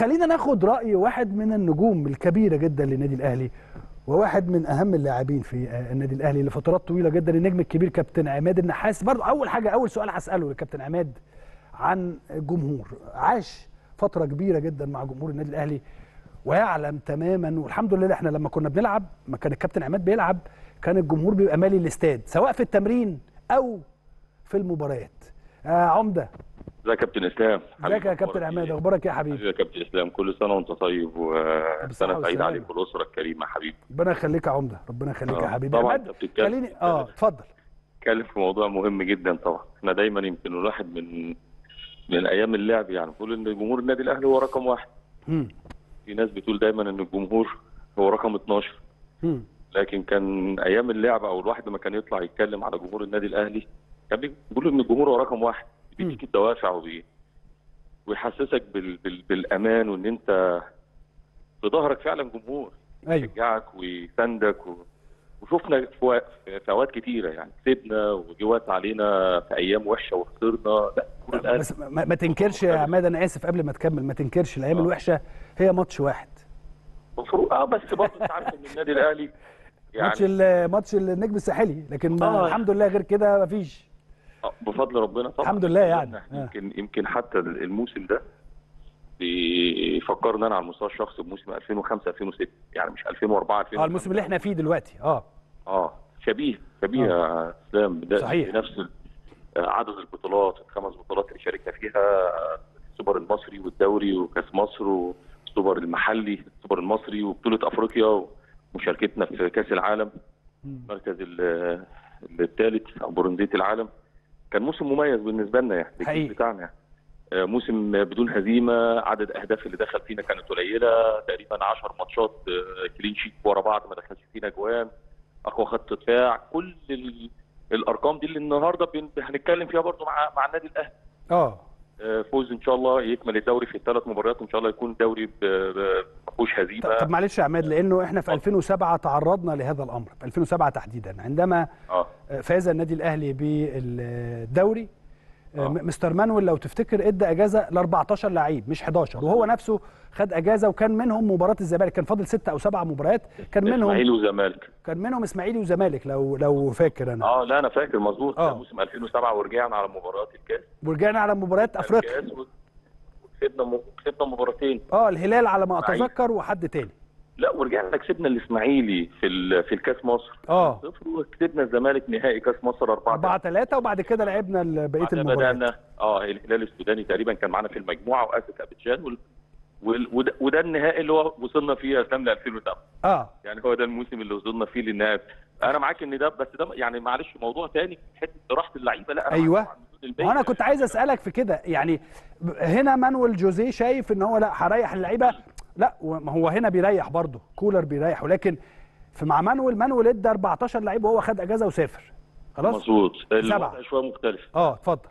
خلينا ناخد راي واحد من النجوم الكبيره جدا للنادي الاهلي وواحد من اهم اللاعبين في آه، النادي الاهلي لفترات طويله جدا النجم الكبير كابتن عماد النحاس برضه اول حاجه اول سؤال هساله لكابتن عماد عن الجمهور عاش فتره كبيره جدا مع جمهور النادي الاهلي ويعلم تماما والحمد لله احنا لما كنا بنلعب ما كان الكابتن عماد بيلعب كان الجمهور بيبقى مالي الاستاد سواء في التمرين او في المباريات آه عمده ازيك يا كابتن اسلام ازيك يا كابتن عماد اخبارك إيه يا حبيبي حبيبي يا كابتن اسلام كل سنه وانت طيب بالصحة وسنه سعيده والسلامة. عليك والاسره الكريمه حبيبي ربنا يخليك يا عمده ربنا يخليك يا آه، حبيبي طبعاً عماد أنت بتتكلم- خليني اه اتفضل اتكلم في موضوع مهم جدا طبعا احنا دايما يمكن الواحد من من ايام اللعب يعني بيقول ان جمهور النادي الاهلي هو رقم واحد مم. في ناس بتقول دايما ان الجمهور هو رقم 12 مم. لكن كان ايام اللعب او الواحد لما كان يطلع يتكلم على جمهور النادي الاهلي كان بيقول ان الجمهور هو رقم واحد بيديك الدوافع وبي ويحسسك بال... بال... بالامان وان انت في ظهرك فعلا جمهور ايوه يشجعك ويساندك و... وشفنا في, و... في اوقات كتيره يعني كسبنا وجي وقت علينا في ايام وحشه وخسرنا لا جمهور الاهلي بس ما, ما تنكرش يا عماد انا اسف قبل ما تكمل ما تنكرش الايام آه. الوحشه هي ماتش واحد المفروض اه بس برضه انت عارف ان النادي الاهلي ماتش يعني ال- ماتش النجم الساحلي لكن ما آه. الحمد لله غير كده مفيش آه، بفضل ربنا طبعا الحمد لله يعني. إحنا آه. يمكن يمكن حتى الموسم ده بيفكرنا انا على المستوى الشخصي بموسم 2005 2006 يعني مش 2004 2005 اه الموسم اللي احنا فيه دلوقتي اه اه شبيه شبيه يا اسلام بدا- صحيح. بنفس ال- آه، عدد البطولات الخمس بطولات اللي شاركنا فيها آه، السوبر المصري والدوري وكاس مصر والسوبر المحلي السوبر المصري وبطوله افريقيا ومشاركتنا في كاس العالم مم. المركز ال- الثالث او برونزيه العالم كان موسم مميز بالنسبه لنا يعني الجيل حقيقي. بتاعنا يعني. آه، موسم بدون هزيمه عدد الاهداف اللي دخل فينا كانت قليله تقريبا 10 ماتشات آه، كلين شيت ورا بعض ما دخلش فينا جوان اقوى خط دفاع كل ال- الارقام دي اللي النهارده بن- هنتكلم فيها برضو مع مع النادي الاهلي اه آه، فوز ان شاء الله يكمل الدوري في الثلاث مباريات وان شاء الله يكون دوري ب- ب- ما فيهوش طب هزيمه طب معلش يا عماد لانه احنا في 2007 تعرضنا لهذا الامر في 2007 تحديدا عندما اه فاز النادي الاهلي بالدوري آه. م- مستر مانويل لو تفتكر ادى اجازه ل 14 لعيب مش 11 وهو نفسه خد اجازه وكان منهم مباراه الزمالك كان فاضل ستة او سبعة مباريات كان منهم اسماعيلي وزمالك كان منهم اسماعيلي وزمالك لو لو فاكر انا اه لا انا فاكر مظبوط آه. ده موسم 2007 ورجعنا على مباريات الكاس ورجعنا على مباريات افريقيا الكاس و- وكسبنا م- كسبنا مباراتين اه الهلال على ما إسماعيلي. اتذكر وحد تاني لا ورجعنا كسبنا الاسماعيلي في ال- في الكاس مصر اه صفر وكسبنا الزمالك نهائي كاس مصر 4 4 3 وبعد كده لعبنا ال- بقيه بعدها المباريات بدانا اه الهلال السوداني تقريبا كان معانا في المجموعه واسك ابيجان وال... وال... وده, وده النهائي اللي هو وصلنا فيه يا اسلام ل 2007 اه يعني هو ده الموسم اللي وصلنا فيه للنهائي انا معاك ان ده بس ده يعني معلش موضوع تاني حته راحه اللعيبه لا أنا أيوة. معاك عن نزول البيت. ما انا كنت عايز اسالك في كده يعني هنا مانويل جوزيه شايف ان هو لا هريح اللعيبه لا ما هو هنا بيريح برضه كولر بيريح ولكن في مع مانويل مانويل ادى 14 لعيب وهو خد اجازه وسافر خلاص مظبوط سبعة. الوضع شويه مختلف اه اتفضل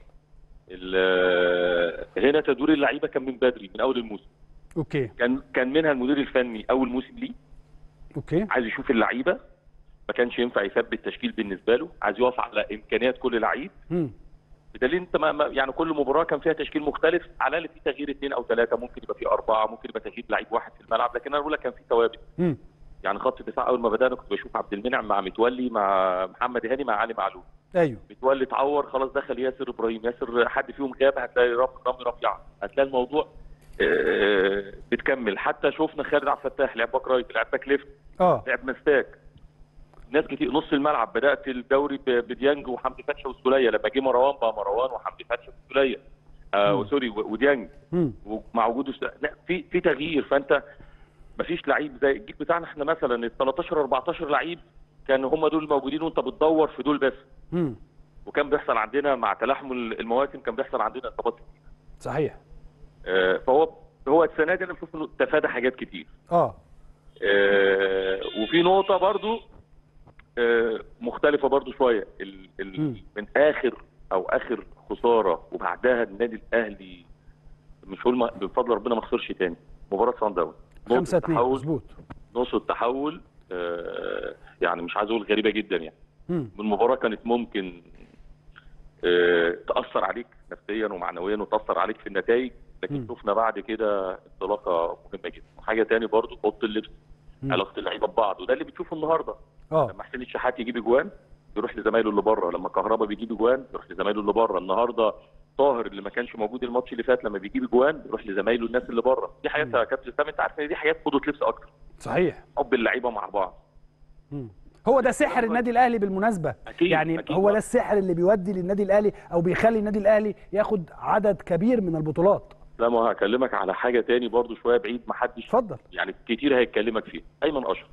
ال- هنا تدوير اللعيبه كان من بدري من اول الموسم اوكي كان كان منها المدير الفني اول موسم ليه اوكي عايز يشوف اللعيبه ما كانش ينفع يثبت تشكيل بالنسبه له عايز يقف على امكانيات كل لعيب امم بدليل انت ما ما- يعني كل مباراه كان فيها تشكيل مختلف على الاقل في تغيير اثنين او ثلاثه ممكن يبقى في اربعه ممكن يبقى تغيير لعيب واحد في الملعب لكن انا بقول لك كان في ثوابت امم يعني خط الدفاع اول ما بدانا كنت بشوف عبد المنعم مع متولي مع محمد هاني مع علي معلول ايوه متولي اتعور خلاص دخل ياسر ابراهيم ياسر حد فيهم غاب هتلاقي رف- رامي رفيع هتلاقي الموضوع آه، بتكمل حتى شفنا خالد عبد الفتاح لعب باك رايت لعب باك ليفت اه لعب مساك ناس كتير نص الملعب بدات الدوري ب- بديانج وحمدي فتحي والسوليه لما جه مروان بقى مروان وحمدي فتحي والسوليه آه مم. سوري و- وديانج امم ومع وجود الس- لا في في تغيير فانت مفيش لعيب زي الجيل بتاعنا احنا مثلا ال 13 14 لعيب كانوا هم دول موجودين وانت بتدور في دول بس امم وكان بيحصل عندنا مع تلاحم المواسم كان بيحصل عندنا اصابات كتير صحيح آه، فهو هو السنه دي انا بشوف انه تفادى حاجات كتير اه آه، وفي نقطه برضو آه، مختلفه برضو شويه ال ال مم. من اخر او اخر خساره وبعدها النادي الاهلي مش هقول ما- بفضل ربنا ما خسرش تاني مباراه صن داونز 5 2 التحول مظبوط نص التحول آه، يعني مش عايز اقول غريبه جدا يعني امم من مباراه كانت ممكن آه، تاثر عليك نفسيا ومعنويا وتاثر عليك في النتائج لكن مم. شفنا بعد كده انطلاقه مهمه جدا وحاجه تاني برضو اوضه اللبس مم. علاقه اللعيبه ببعض وده اللي بتشوفه النهارده اه لما حسين الشحات يجيب اجوان يروح لزمايله اللي بره لما كهربا بيجيب اجوان يروح لزمايله اللي بره النهارده طاهر اللي ما كانش موجود الماتش اللي فات لما بيجيب اجوان يروح لزمايله الناس اللي بره دي حاجات يا كابتن اسلام انت عارف ان دي حاجات اوضه لبس اكتر صحيح حب اللعيبه مع بعض مم. هو ده سحر النادي الاهلي بالمناسبه أكيد، يعني أكيد. هو ده السحر اللي بيودي للنادي الاهلي او بيخلي النادي الاهلي ياخد عدد كبير من البطولات لا ما هكلمك على حاجه تاني برضو شويه بعيد ما حدش اتفضل يعني كتير هيتكلمك فيه ايمن اشرف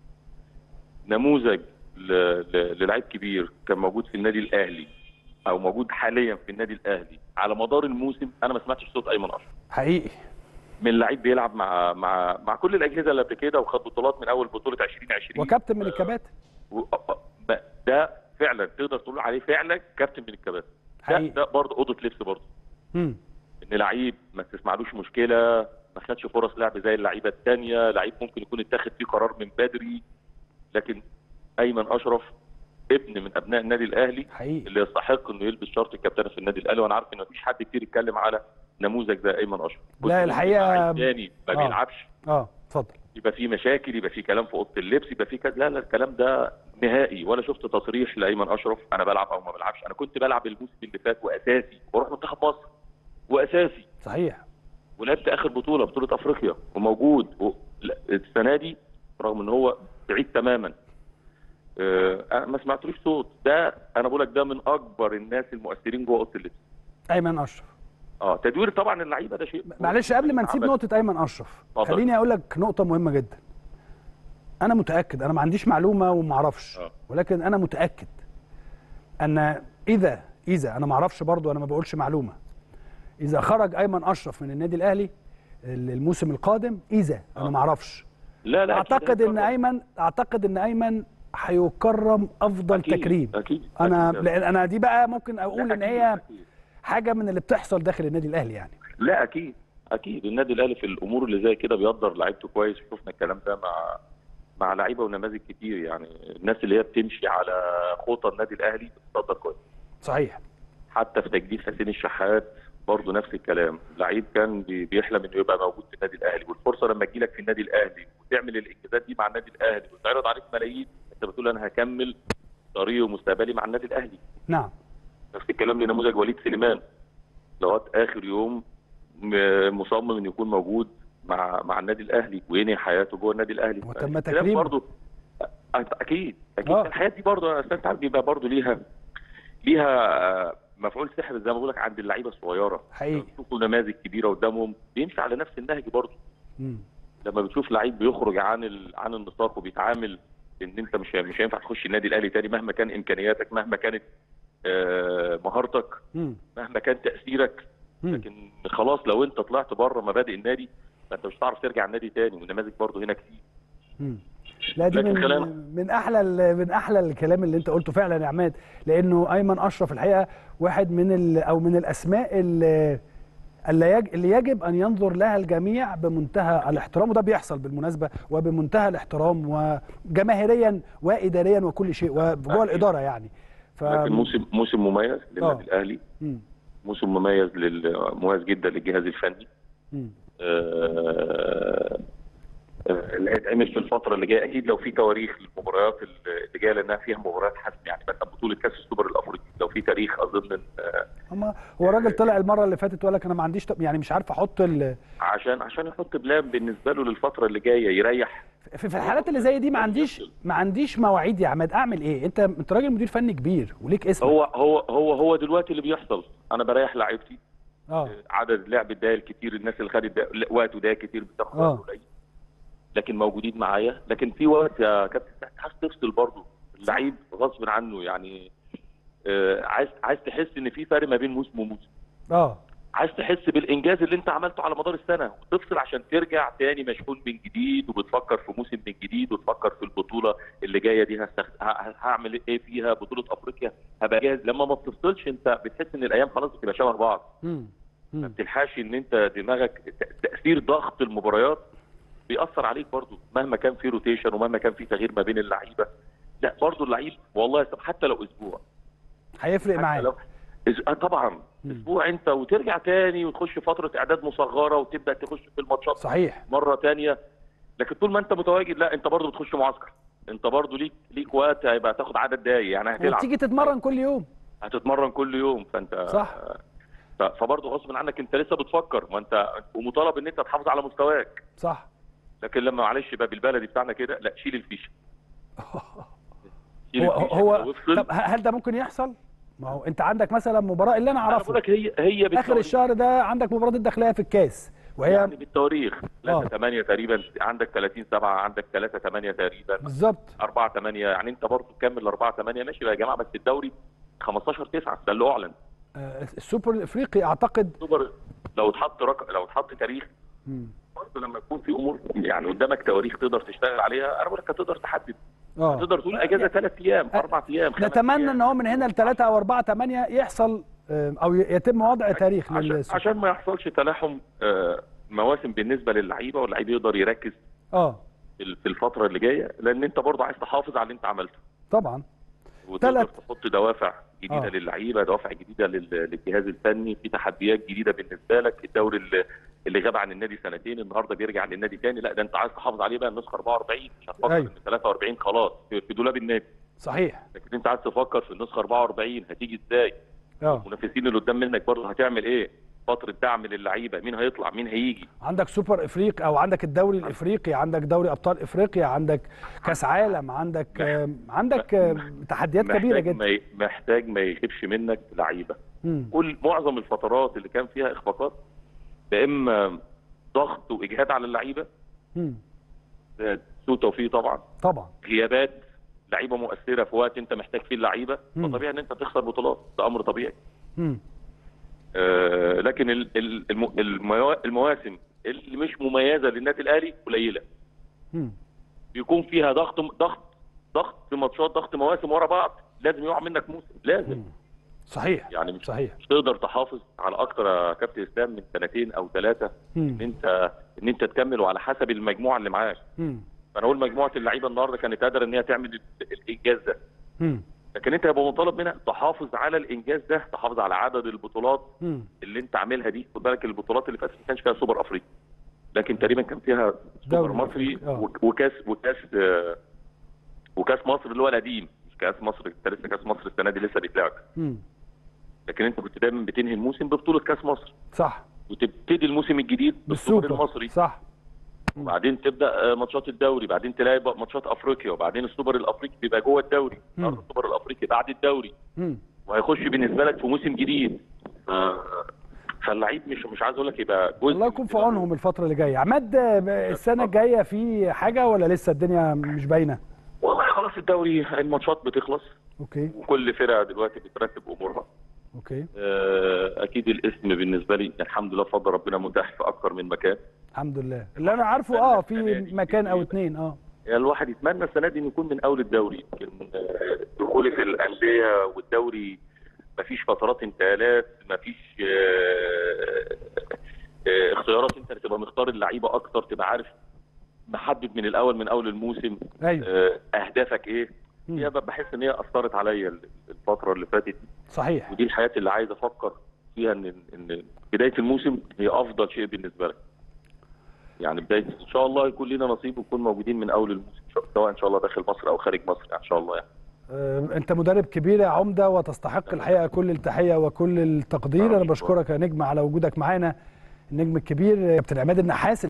نموذج ل- ل- للعيب كبير كان موجود في النادي الاهلي او موجود حاليا في النادي الاهلي على مدار الموسم انا ما سمعتش صوت ايمن اشرف حقيقي من لعيب بيلعب مع مع مع كل الاجهزه اللي قبل كده وخد بطولات من اول بطوله 2020 وكابتن من الكباتن و- ب- ده فعلا تقدر تقول عليه فعلا كابتن من الكباتن ده, حقيقي ده برضه اوضه لبس برضه مم. ان لعيب ما تسمعلوش مشكله ما خدش فرص لعب زي اللعيبه الثانيه لعيب ممكن يكون اتاخد فيه قرار من بدري لكن ايمن اشرف ابن من ابناء النادي الاهلي حقيقي اللي يستحق انه يلبس شرط الكابتنه في النادي الاهلي وانا عارف ان مفيش حد كتير يتكلم على نموذج زي ايمن اشرف لا، كنت الحقيقة- لعيب تاني ما آه. بيلعبش اه اتفضل يبقى في مشاكل يبقى في كلام في اوضه اللبس يبقى في كذا لا لا الكلام ده نهائي ولا شفت تصريح لايمن اشرف انا بلعب او ما بلعبش انا كنت بلعب الموسم اللي فات واساسي واروح منتخب مصر واساسي صحيح ولعبت اخر بطوله بطوله افريقيا وموجود و... لا، السنه دي رغم ان هو بعيد تماما آه، انا ما سمعتلوش صوت ده انا بقول لك ده من اكبر الناس المؤثرين جوه اوضه اللبس ايمن اشرف اه تدوير طبعا اللعيبه ده شيء معلش قبل ما نسيب عمل. نقطه ايمن اشرف اتفضل. خليني اقول لك نقطه مهمه جدا انا متاكد انا ما عنديش معلومه وما اعرفش آه. ولكن انا متاكد ان اذا اذا انا ما اعرفش برضو انا ما بقولش معلومه اذا خرج ايمن اشرف من النادي الاهلي الموسم القادم اذا انا آه. ما اعرفش لا لا أكيد اعتقد ان هيتكرر. ايمن اعتقد ان ايمن هيكرم افضل أكيد، تكريم اكيد انا أكيد. لان انا دي بقى ممكن لا، اقول ان أكيد، هي أكيد. حاجه من اللي بتحصل داخل النادي الاهلي يعني لا اكيد اكيد النادي الاهلي في الامور اللي زي كده بيقدر لعيبته كويس شفنا الكلام ده مع مع لعيبه ونماذج كتير يعني الناس اللي هي بتمشي على خطى النادي الاهلي بتقدر كويس صحيح حتى في تجديد حسين الشحات برضه نفس الكلام لعيب كان بي- بيحلم انه يبقى موجود في النادي الاهلي والفرصه لما تجي لك في النادي الاهلي وتعمل الانجازات دي مع النادي الاهلي وتعرض عليك ملايين انت بتقول انا هكمل طريقي ومستقبلي مع النادي الاهلي نعم نفس الكلام لنموذج وليد سليمان لغايه اخر يوم م- مصمم انه يكون موجود مع مع النادي الاهلي وينهي حياته جوه النادي الاهلي وتم الكلام تكريمه. برضه اكيد اكيد آه. الحياه دي برضه انا انت عارف بيبقى برضه ليها ليها مفعول سحر زي ما بقول لك عند اللعيبه الصغيره حقيقي. لما بيشوفوا نماذج كبيره قدامهم بيمشي على نفس النهج برضه مم. لما بتشوف لعيب بيخرج عن ال... عن النطاق وبيتعامل ان انت مش مش هينفع تخش النادي الاهلي تاني مهما كان امكانياتك مهما كانت آه، مهارتك مم. مهما كان تاثيرك مم. لكن خلاص لو انت طلعت بره مبادئ النادي فانت مش هتعرف ترجع النادي تاني والنماذج برضه هنا كتير مم. لا دي لكن من خلينا- من احلى ال- من احلى الكلام اللي انت قلته فعلا يا عماد لانه ايمن اشرف الحقيقه واحد من ال او من الاسماء اللي اللي يج- اللي يجب ان ينظر لها الجميع بمنتهى الاحترام وده بيحصل بالمناسبه وبمنتهى الاحترام وجماهيريا واداريا وكل شيء وجوه أكيد. الاداره يعني ف لكن موسم موسم مميز للنادي الاهلي مم. موسم مميز لل- مميز جدا للجهاز الفني مم. آه، آه، اللي هيتعمل في الفتره اللي جايه اكيد لو في تواريخ للمباريات اللي جايه لانها فيها مباريات حسم يعني مثلا بطوله كاس السوبر الافريقي لو في تاريخ اظن آه، اما هو الراجل طلع المره اللي فاتت وقال لك انا ما عنديش ط- يعني مش عارف احط ال... عشان عشان يحط بلان بالنسبه له للفتره اللي جايه يريح في في الحالات اللي زي دي ما عنديش ما عنديش مواعيد يا عماد اعمل ايه انت انت راجل مدير فني كبير وليك اسم هو هو هو هو دلوقتي اللي بيحصل انا بريح لعيبتي اه عدد لعب الدقايق الكتير الناس اللي خدت دقايق- وقت ودقايق كتير بتاخد آه. وقت قليل لكن موجودين معايا لكن في وقت يا كابتن أنت عايز تفصل برضه اللعيب غصب عنه يعني آه، عايز عايز تحس ان في فرق ما بين موسم وموسم اه عايز تحس بالانجاز اللي انت عملته على مدار السنه وتفصل عشان ترجع تاني مشحون من جديد وبتفكر في موسم من جديد وتفكر في البطوله اللي جايه دي هستخ... ه- هعمل ايه فيها بطوله افريقيا هبقى جاهز لما ما بتفصلش انت بتحس ان الايام خلاص بتبقى شبه بعض مم. ما مم. بتلحقش ان انت دماغك ت- تاثير ضغط المباريات بيأثر عليك برضو مهما كان في روتيشن ومهما كان في تغيير ما بين اللعيبه لا برضو اللعيب والله يا أستاذ حتى لو اسبوع هيفرق حتى معايا لو إز... آه طبعا اسبوع انت وترجع تاني وتخش فتره اعداد مصغره وتبدا تخش في الماتشات صحيح مره تانية لكن طول ما انت متواجد لا انت برضه بتخش معسكر انت برضه ليك ليك وقت هيبقى تاخد عدد دقايق يعني هتلعب وتيجي تتمرن كل يوم هتتمرن كل يوم فانت صح. ف- فبرضه غصب عنك انت لسه بتفكر ما انت ومطالب ان انت تحافظ على مستواك صح لكن لما معلش بقى بالبلدي بتاعنا كده لا شيل الفيشه شيل هو الفيشة هو كده وافصل. طب هل ده ممكن يحصل؟ ما هو انت عندك مثلا مباراه اللي انا انا بقول اعرفه لك هي هي اخر بالتواريخ. الشهر ده عندك مباراه الداخليه في الكاس وهي يعني بالتواريخ 3 آه. 8 تقريبا عندك 30 7 عندك 3 8 تقريبا بالظبط 4 8 يعني انت برضه تكمل 4 8 ماشي بقى يا جماعه بس الدوري 15 9 ده اللي اعلن آه، السوبر الافريقي اعتقد سوبر لو اتحط رق... لو اتحط تاريخ مم. برضه لما يكون في امور يعني قدامك تواريخ تقدر تشتغل عليها انا بقول لك هتقدر تحدد اه تقدر تقول اجازه ثلاث ايام اربع ايام خمس نتمنى أيام. ان هو من هنا لثلاثة او أربعة ثمانية يحصل آه، او يتم وضع تاريخ عشان, للسوبر عشان ما يحصلش تلاحم آه، مواسم بالنسبه للعيبه واللعيب يقدر يركز اه في في الفتره اللي جايه لان انت برضه عايز تحافظ على اللي انت عملته طبعا وتقدر تلات- تحط دوافع جديده آه. آه. للعيبه دوافع جديده لل- للجهاز الفني في تحديات جديده بالنسبه لك الدوري اللي, اللي غاب عن النادي سنتين النهارده بيرجع للنادي تاني لا ده انت عايز تحافظ عليه بقى النسخه 44 مش هتفكر أيوة. ان 43 خلاص في في دولاب النادي صحيح لكن انت عايز تفكر في النسخه 44 هتيجي ازاي اه المنافسين اللي قدام منك برضه هتعمل ايه فتره دعم للعيبه مين هيطلع مين هيجي عندك سوبر افريقي او عندك الدوري الافريقي عندك دوري ابطال افريقيا عندك كاس عالم عندك آه، عندك آه، تحديات كبيره محتاج جدا ما ي- محتاج ما يغيبش منك لعيبه مم. كل معظم الفترات اللي كان فيها اخفاقات يا اما ضغط واجهاد على اللعيبه مم. ده سوء توفيق طبعا طبعا غيابات لعيبه مؤثره في وقت انت محتاج فيه اللعيبه مم. فطبيعي ان انت تخسر بطولات ده امر طبيعي مم. آه لكن ال- ال- الم- الموا- المواسم اللي مش مميزه للنادي الاهلي قليله مم. بيكون فيها ضغط ضغط ضغط في ماتشات ضغط مواسم ورا بعض لازم يقع منك موسم لازم صحيح يعني مش صحيح مش تقدر تحافظ على اكتر يا كابتن اسلام من سنتين او ثلاثه مم. ان انت ان انت تكمل وعلى حسب المجموعه اللي معاك مم. فانا اقول مجموعه اللعيبه النهارده كانت قادره ان هي تعمل ال- الانجاز ده مم. لكن انت هيبقى مطالب منها تحافظ على الانجاز ده تحافظ على عدد البطولات مم. اللي انت عاملها دي خد بالك البطولات اللي فاتت ما كانش فيها سوبر افريقي لكن تقريبا كان فيها سوبر دوري مصري أفريقي، آه. وك- وكاس وكاس آه، وكاس مصر اللي هو القديم مش كاس مصر انت لسه كاس مصر السنه دي لسه بيتلعب مم. لكن انت كنت دايما بتنهي الموسم ببطوله كاس مصر صح وتبتدي الموسم الجديد بالسوبر بالسوبر المصري صح وبعدين تبدا آه، ماتشات الدوري بعدين تلاقي بقى ماتشات افريقيا وبعدين السوبر الافريقي بيبقى جوه الدوري مم. النهارده السوبر الافريقي بعد الدوري مم. وهيخش بالنسبه لك في موسم جديد ف... فاللعيب مش مش عايز اقول لك يبقى جزء الله يكون في عونهم الفتره اللي جايه عماد آه، السنه الجايه في حاجه ولا لسه الدنيا مش باينه والله خلاص الدوري الماتشات بتخلص اوكي وكل فرقه دلوقتي بترتب امورها اوكي آه، اكيد الاسم بالنسبه لي الحمد لله فضل ربنا متاح في اكتر من مكان الحمد لله اللي انا عارفه اه في مكان او اتنين اه يعني الواحد يتمنى السنه دي انه يكون من اول الدوري يمكن آه، دخولة الانديه والدوري مفيش فترات انتقالات مفيش آه، آه، اختيارات انت تبقى مختار اللعيبه اكتر تبقى عارف محدد من الاول من اول الموسم ايوه آه، اهدافك ايه مم. هي بحس ان هي اثرت عليا الفتره اللي فاتت صحيح ودي الحياه اللي عايز افكر فيها ان ان بدايه الموسم هي افضل شيء بالنسبه لك يعني بدايه ان شاء الله يكون لنا نصيب ونكون موجودين من اول الموسم سواء ان شاء الله داخل مصر او خارج مصر يعني ان شاء الله يعني آه، انت مدرب كبير يا عمده وتستحق الحقيقه كل التحيه وكل التقدير انا بشكرك يا نجم على وجودك معانا النجم الكبير كابتن عماد النحاس